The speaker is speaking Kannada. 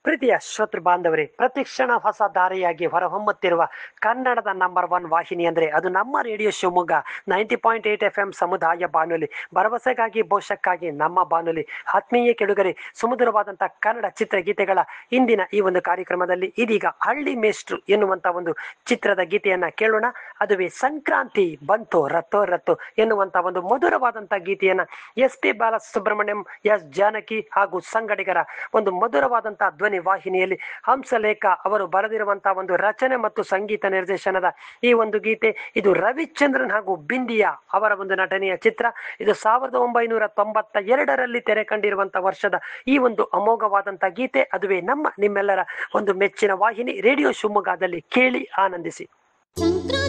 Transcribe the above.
ಪ್ರೀತಿಯ ಶ್ರೋತೃ ಬಾಂಧವರೇ ಪ್ರತಿಕ್ಷಣ ಹೊಸ ದಾರಿಯಾಗಿ ಹೊರಹೊಮ್ಮುತ್ತಿರುವ ಕನ್ನಡದ ನಂಬರ್ ಒನ್ ವಾಹಿನಿ ಅಂದರೆ ಅದು ನಮ್ಮ radio Shivamogga ninety point eight F M ಸಮುದಾಯ ಬಾನುಲಿ ಭರವಸೆಗಾಗಿ ಭವಿಷ್ಯಕ್ಕಾಗಿ ನಮ್ಮ ಬಾನುಲಿ ಆತ್ಮೀಯ ಕೆಡುಗರೆ ಸುಮಧುರವಾದಂಥ ಕನ್ನಡ ಚಿತ್ರಗೀತೆಗಳ ಇಂದಿನ ಈ ಒಂದು ಕಾರ್ಯಕ್ರಮದಲ್ಲಿ ಇದೀಗ ಹಳ್ಳಿ ಮೇಷ್ಟ್ರು ಎನ್ನುವಂಥ ಒಂದು ಚಿತ್ರದ ಗೀತೆಯನ್ನ ಕೇಳೋಣ ಅದುವೇ ಸಂಕ್ರಾಂತಿ ಬಂತು ರತ್ತೋ ರತ್ತು ಎನ್ನುವಂಥ ಒಂದು ಮಧುರವಾದಂಥ ಗೀತೆಯನ್ನ S P Balasubrahmanyam S Janaki ಹಾಗೂ ಸಂಗಡಿಗರ ಒಂದು ಮಧುರವಾದಂತಹ ಧ್ವನಿ ವಾಹಿನಿಯಲ್ಲಿ ಹಂಸಲೇಖ ಅವರು ಬರೆದಿರುವಂತಹ ಒಂದು ರಚನೆ ಮತ್ತು ಸಂಗೀತ ನಿರ್ದೇಶನದ ಈ ಒಂದು ಗೀತೆ ಇದು ರವಿಚಂದ್ರನ್ ಹಾಗೂ ಬಿಂದಿಯಾ ಅವರ ಒಂದು ನಟನೆಯ ಚಿತ್ರ ಇದು ಸಾವಿರದ ಒಂಬೈನೂರ ತೊಂಬತ್ತ ಎರಡರಲ್ಲಿ ತೆರೆ ಕಂಡಿರುವಂತಹ ವರ್ಷದ ಈ ಒಂದು ಅಮೋಘವಾದಂತಹ ಗೀತೆ ಅದುವೇ ನಮ್ಮ ನಿಮ್ಮೆಲ್ಲರ ಒಂದು ಮೆಚ್ಚಿನ ವಾಹಿನಿ ರೇಡಿಯೋ ಶಿವಮೊಗ್ಗದಲ್ಲಿ ಕೇಳಿ ಆನಂದಿಸಿ ಸಂಕ್ರಾಂತಿ